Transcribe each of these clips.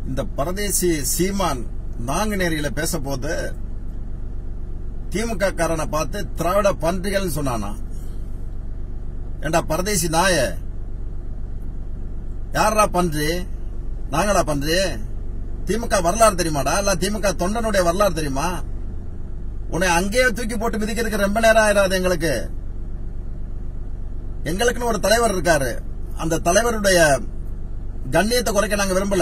இந்த பரதேசி சீமான் நாங்குநேரியில பேச போது திமுக காரனை பார்த்து திராவிட பன்றிகள் சொன்னானா ஏண்டா பரதேசி நாய யாரா பன்றி நாங்களா பன்றி திமுக வரலாறு தெரியுமாடா இல்ல திமுக தொண்டனுடைய வரலாறு தெரியுமா உன்னை அங்கேயே தூக்கி போட்டு மிதிக்கிறதுக்கு ரொம்ப நேரம் ஆயிராது எங்களுக்கு எங்களுக்குன்னு ஒரு தலைவர் இருக்காரு அந்த தலைவருடைய கண்ணியத்தை குறைக்க நாங்க விரும்பல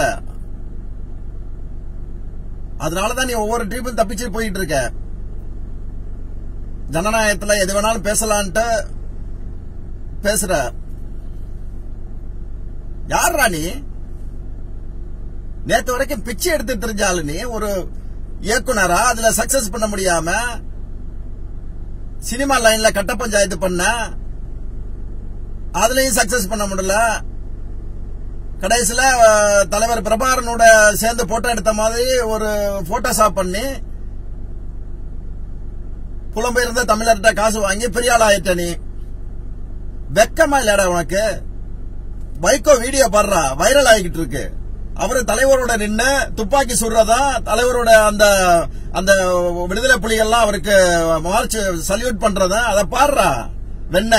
அதனாலதான் நீ ஒவ்வொரு ட்ரீப்பும் தப்பிச்சு போயிட்டு இருக்க ஜனநாயகத்துல எது வேணாலும் பேசலான்ட்டு பேசுற யாரா நீ நேத்து வரைக்கும் பிச்சை எடுத்து தெரிஞ்சாலு நீ ஒரு இயக்குனரா அதுல சக்சஸ் பண்ண முடியாம சினிமா லைன்ல கட்ட பஞ்சாயத்து பண்ண அதுலயும் சக்சஸ் பண்ண முடியல கடைசியில அஹ், தலைவர் பிரபாகரனோட சேர்ந்து போட்டோ எடுத்த மாதிரி ஒரு போட்டோஷாப் பண்ணி புலம்பெயர்ந்த தமிழர்கிட்ட காசு வாங்கி பெரிய ஆள் ஆயிட்ட நீ வெக்கமா இல்லடா உனக்கு வைகோ வீடியோ பாடுறா வைரல் ஆகிட்டு இருக்கு அவரு தலைவரோட நின்னு துப்பாக்கி சுடுறதா தலைவரோட அந்த அந்த விடுதலை புலிகள்லாம் அவருக்கு மார்ச் சல்யூட் பண்றதா அதை பாடுறா வெண்ண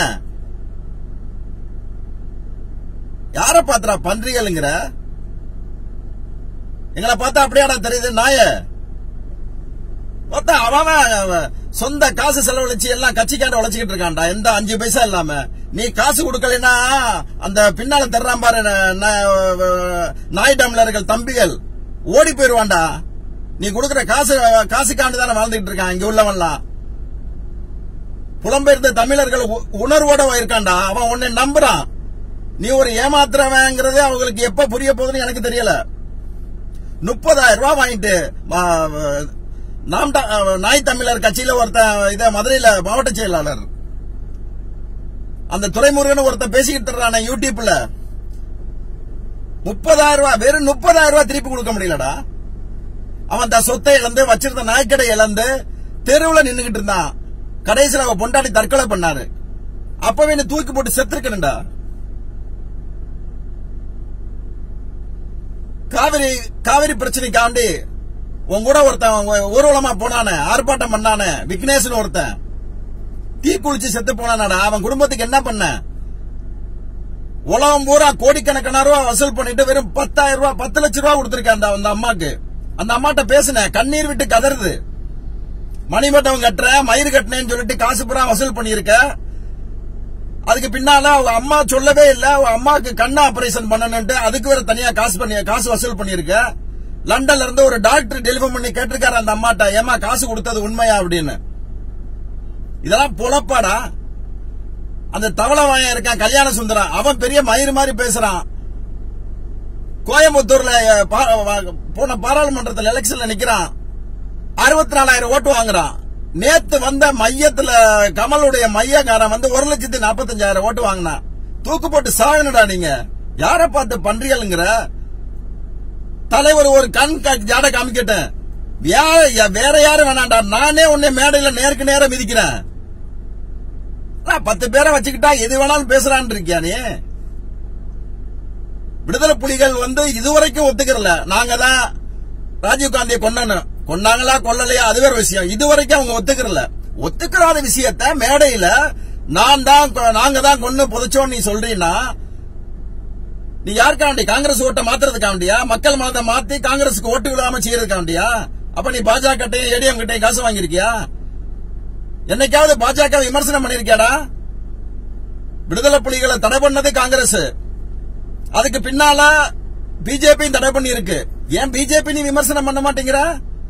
யார பாத்துறா பன்றிகளுங்கிற எங்களை பார்த்தா அப்படியாடா தெரியுது நாய பார்த்தா அவன் அவன் சொந்த காசு செலவழிச்சு எல்லாம் கட்சிக்காண்ட உழைச்சிக்கிட்டு இருக்கான்டா எந்த அஞ்சு பைசா இல்லாம நீ காசு கொடுக்கலைன்னா அந்த பின்னால தர்றான் பாரு ந- ந- நாய் டம்ளர்கள் தம்பிகள் ஓடி போயிருவான்டா நீ கொடுக்கிற காசு காசுக்காண்டு தானே வாழ்ந்துகிட்டு இருக்கான் இங்க உள்ளவன்லாம் புலம்பெயர்ந்த தமிழர்கள் உ- உணர்வோட இருக்கான்டா அவன் உன்னை நம்புறான் நீ ஒரு ஏமாத்துறவங்கிறது அவங்களுக்கு எப்ப புரிய போகுதுன்னு எனக்கு தெரியல முப்பதாயிரம் ரூபாய் வாங்கிட்டு ம- நாம் த- நாய் தமிழர் கட்சியில ஒருத்தன் இத மதுரையில மாவட்ட செயலாளர் அந்த துறைமுருகன் ஒருத்தன் பேசிக்கிட்டு இருக்கான யூடியூப்ல முப்பதாயிரம் ரூபாய் வெறும் முப்பதாயிரம் ரூபாய் திருப்பி கொடுக்க முடியலடா அவன் தன் சொத்தை இழந்து வச்சிருந்த நாய்க்கடை இழந்து தெருவுல நின்னுகிட்டு இருந்தான் கடைசியில் அவன் பொண்டாட்டி தற்கொலை பண்ணாரு அப்பவே நீ தூக்கி போட்டு செத்துருக்கணும்டா காவிரி காவிரி பிரச்சனைக்காண்டி உன் கூட ஒருத்தன் உங்க ஊர்வலமா போனானே ஆர்ப்பாட்டம் பண்ணானே விக்னேஷ்னு ஒருத்தன் தீ குளிச்சு செத்து போனானடா அவன் குடும்பத்துக்கு என்ன பண்ண உலகம் பூரா கோடிக்கணக்கான ரூபா வசூல் பண்ணிட்டு வெறும் பத்தாயிரம் ரூபாய் பத்து லட்சம் ரூபாய் கொடுத்திருக்கேன் அந்த அந்த அம்மாக்கு அந்த அம்மாட்ட பேசினேன் கண்ணீர் விட்டு கதறுது மணிமட்டம் கட்டுறேன் மயிர் கட்டினேன்னு சொல்லிட்டு காசு பூரா வசூல் பண்ணியிருக்க அதுக்கு பின்னால அவங்க அம்மா சொல்லவே இல்ல அவங்க அம்மாக்கு கண்ணு ஆபரேஷன் பண்ணணும்ட்டு அதுக்கு வேற தனியா காசு பண்ணி காசு வசூல் பண்ணிருக்க லண்டன்ல இருந்து ஒரு டாக்டர் டெலிவரி பண்ணி கேட்டிருக்காரு அந்த அம்மாட்ட ஏமா காசு கொடுத்தது உண்மையா அப்படின்னு இதெல்லாம் பொழப்பாடா அந்த தவளை வாயன் இருக்கான் கல்யாண சுந்தரம் அவன் பெரிய மயிறு மாதிரி பேசுறான் கோயம்புத்தூர்ல அஹ், பா- வா- போன பாராளுமன்றத்தில் எலெக்ஷன்ல நிக்கிறான் அறுபத்தி நாலாயிரம் ஓட்டு வாங்குறான் நேத்து வந்த மையத்துல கமலுடைய மையக்காரன் வந்து ஒரு லட்சத்தி நாற்பத்தஞ்சாயிரம் ஓட்டு வாங்கினான் தூக்கு போட்டு சாகணுடா நீங்க யார பார்த்து பண்றீங்களுங்கிற தலைவர் ஒரு கண் கா- ஜாட காமிக்கட்டேன் யா- யா- வேற யாரும் வேணாம்டா நானே உன்னை மேடையில நேருக்கு நேரம் மிதிக்கிறேன் நான் பத்து பேரை வச்சுக்கிட்டா எது வேணாலும் பேசுறான்னு இருக்கியா நீ விடுதலை புலிகள் வந்து இதுவரைக்கும் ஒத்துக்கிறல நாங்க தான் ராஜீவ் காந்தியை கொண்டணும் கொண்டாங்களா கொல்லலையா அது வேற விஷயம் இதுவரைக்கும் அவங்க ஒத்துக்கிறல ஒத்துக்கிறாத விஷயத்த மேடையில நான் தான் கொ- நாங்க தான் கொண்டு புதைச்சோம் நீ சொல்றீன்னா நீ யாருக்காண்டி காங்கிரஸ் ஓட்டை மாத்துறதுக்காண்டியா மக்கள் மனதை மாத்தி காங்கிரஸுக்கு ஓட்டு விழாம செய்யறதுக்காண்டியா அப்ப நீ பாஜக கிட்டையும் ஏடிஎம் கிட்டையும் காசு வாங்கியிருக்கியா என்னைக்காவது பாஜக விமர்சனம் பண்ணிருக்கியாடா விடுதலை புலிகளை தடை பண்ணது காங்கிரஸ் அதுக்கு பின்னால பிஜேபி தடை பண்ணி இருக்கு ஏன் பிஜேபி நீ விமர்சனம் பண்ண மாட்டேங்கிற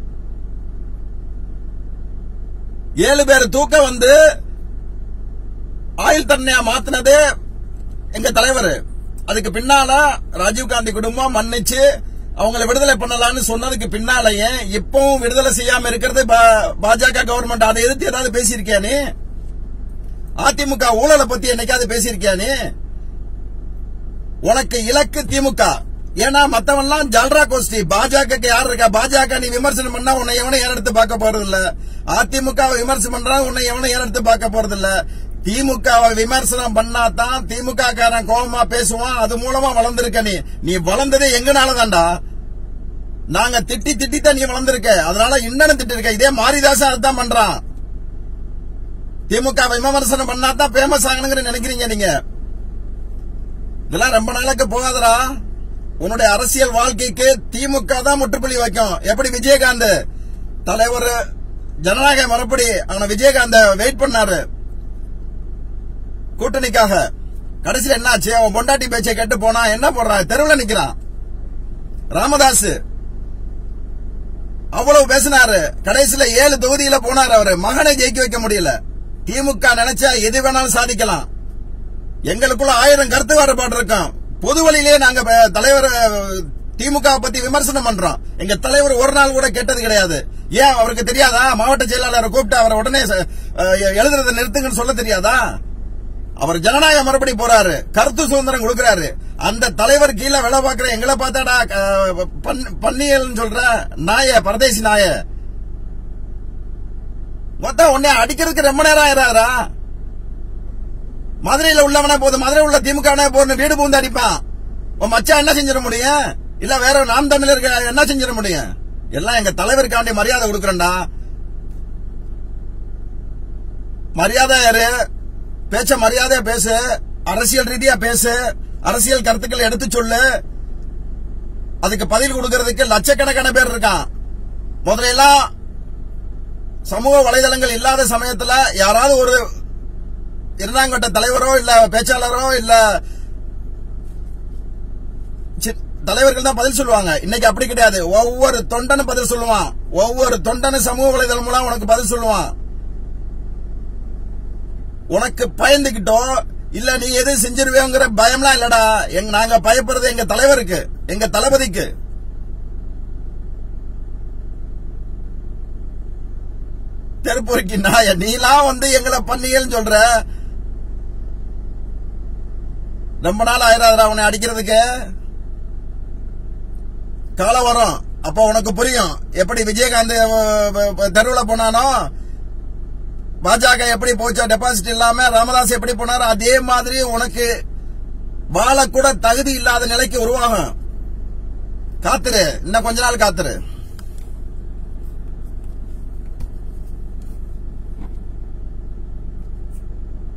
ஏழு பேர் தூக்க வந்து ஆயுள் தண்டனையா மாத்தினது எங்க தலைவர் அதுக்கு பின்னால ராஜீவ் காந்தி குடும்பம் மன்னிச்சு அவங்களை விடுதலை பண்ணலாம்னு சொன்னதுக்கு பின்னாலயே இப்பவும் விடுதலை செய்யாம இருக்கிறது பா- பாஜக கவர்மெண்ட் அதை எதிர்த்து ஏதாவது பேசியிருக்கியா நீ அதிமுக ஊழலை பத்தி என்னைக்காவது பேசியிருக்கியா நீ உனக்கு இலக்கு திமுக ஏன்னா மத்தவன்லாம் ஜல்ரா கோஷ்டி பாஜக யார் இருக்கா பாஜக நீ விமர்சனம் பண்ணா உன்னை எவனும் ஏறெடுத்து பார்க்க போறது இல்ல அதிமுக வை விமர்சனம் பண்றா உன்னை எவனும் ஏறெடுத்து பார்க்க போறது இல்ல திமுகவை விமர்சனம் பண்ணாதான் திமுக காரன் கோபமா பேசுவான் அது மூலமா வளர்ந்திருக்க நீ நீ வளர்ந்ததே எங்கனால தான்டா நாங்க திட்டி திட்டி தான் நீ வளர்ந்திருக்க அதனால இன்னும் திட்டி இருக்க இதே மாரிதாசன் அதுதான் பண்றான் திமுக விமர்சனம் பண்ணா தான் பேமஸ் ஆகணுங்கிற நினைக்கிறீங்க நீங்க இதெல்லாம் ரொம்ப நாளைக்கு போகாதடா உன்னுடைய அரசியல் வாழ்க்கைக்கு திமுக தான் முற்றுப்புள்ளி வைக்கும் எப்படி விஜயகாந்த் தலைவர் ஜனநாயக மறுபடி அவன விஜயகாந்த வெயிட் பண்ணாரு கூட்டணிக்காக கடைசியில் என்ன ஆச்சு அவன் பொண்டாட்டி பேச்சை கேட்டு போனா என்ன போடுறான் தெருவில் நிக்கிறான் ராமதாஸ் அவ்வளவு பேசினாரு கடைசியில ஏழு தொகுதியில போனார் அவரு மகனை ஜெயிக்க வைக்க முடியல திமுக நினைச்சா எது வேணாலும் சாதிக்கலாம் எங்களுக்குள்ள ஆயிரம் கருத்து வேறுபாடு இருக்கும் பொது வழியிலே நாங்க ப- தலைவர் அஹ், திமுக பத்தி விமர்சனம் பண்றோம் எங்க தலைவர் ஒரு நாள் கூட கேட்டது கிடையாது ஏன் அவருக்கு தெரியாதா மாவட்ட செயலாளரை கூப்பிட்டு அவரை உடனே ச- அஹ், எழுதுறதை நிறுத்துங்கன்னு சொல்ல தெரியாதா அவர் ஜனநாயக மறுபடி போறாரு கருத்து சுதந்திரம் கொடுக்கறாரு அந்த தலைவர் கீழே வேலை பார்க்கிற எங்களை பார்த்தாடா அஹ், பன்- பன்னியல்னு சொல்ற நாய பரதேசி நாய மொத்தம் உன்னை அடிக்கிறதுக்கு ரொம்ப நேரம் ஆயிராதா மதுரையில உள்ளவனா போதும் மதுரை உள்ள திமுக போதும் வீடு பூந்து அடிப்பான் உன் மச்சான் என்ன செஞ்சிட முடியும் இல்ல வேற நாம் தமிழருக்கு என்ன செஞ்சிட முடியும் எல்லாம் எங்க தலைவருக்காண்டி மரியாதை கொடுக்கறேன்டா மரியாதை யாரு பேச்ச மரியாதையா பேசு அரசியல் ரீதியா பேசு அரசியல் கருத்துக்களை எடுத்து சொல்லு அதுக்கு பதில் கொடுக்கறதுக்கு லட்சக்கணக்கான பேர் இருக்கான் முதல்ல எல்லாம் சமூக வலைதளங்கள் இல்லாத சமயத்துல யாராவது ஒரு இரண்டாங்கட்ட தலைவரோ இல்ல பேச்சாளரோ இல்ல சி- தலைவர்கள் தான் பதில் சொல்லுவாங்க இன்னைக்கு அப்படி கிடையாது ஒவ்வொரு தொண்டனும் பதில் சொல்லுவான் ஒவ்வொரு தொண்டனும் சமூக வலைதளம் மூலம் உனக்கு பதில் சொல்லுவான் உனக்கு பயந்துகிட்டோ இல்ல நீ எது செஞ்சிருவேங்கிற பயம்லாம் இல்லடா எங்க நாங்க பயப்படுறது எங்க தலைவருக்கு எங்க தளபதிக்கு தெருப்பொருக்கி நாய நீலாம் வந்து எங்களை பண்ணியல்னு சொல்ற ரொம்ப நாள் ஆயிராதரா உன்னை அடிக்கிறதுக்கு காலம் வரும் அப்ப உனக்கு புரியும் எப்படி விஜயகாந்த் தெருவில் போனானோ பாஜக எப்படி போச்சோ டெபாசிட் இல்லாம ராமதாஸ் எப்படி போனாரோ அதே மாதிரி உனக்கு வாழக்கூட தகுதி இல்லாத நிலைக்கு உருவாகும் காத்துரு இன்னும் கொஞ்ச நாள் காத்துரு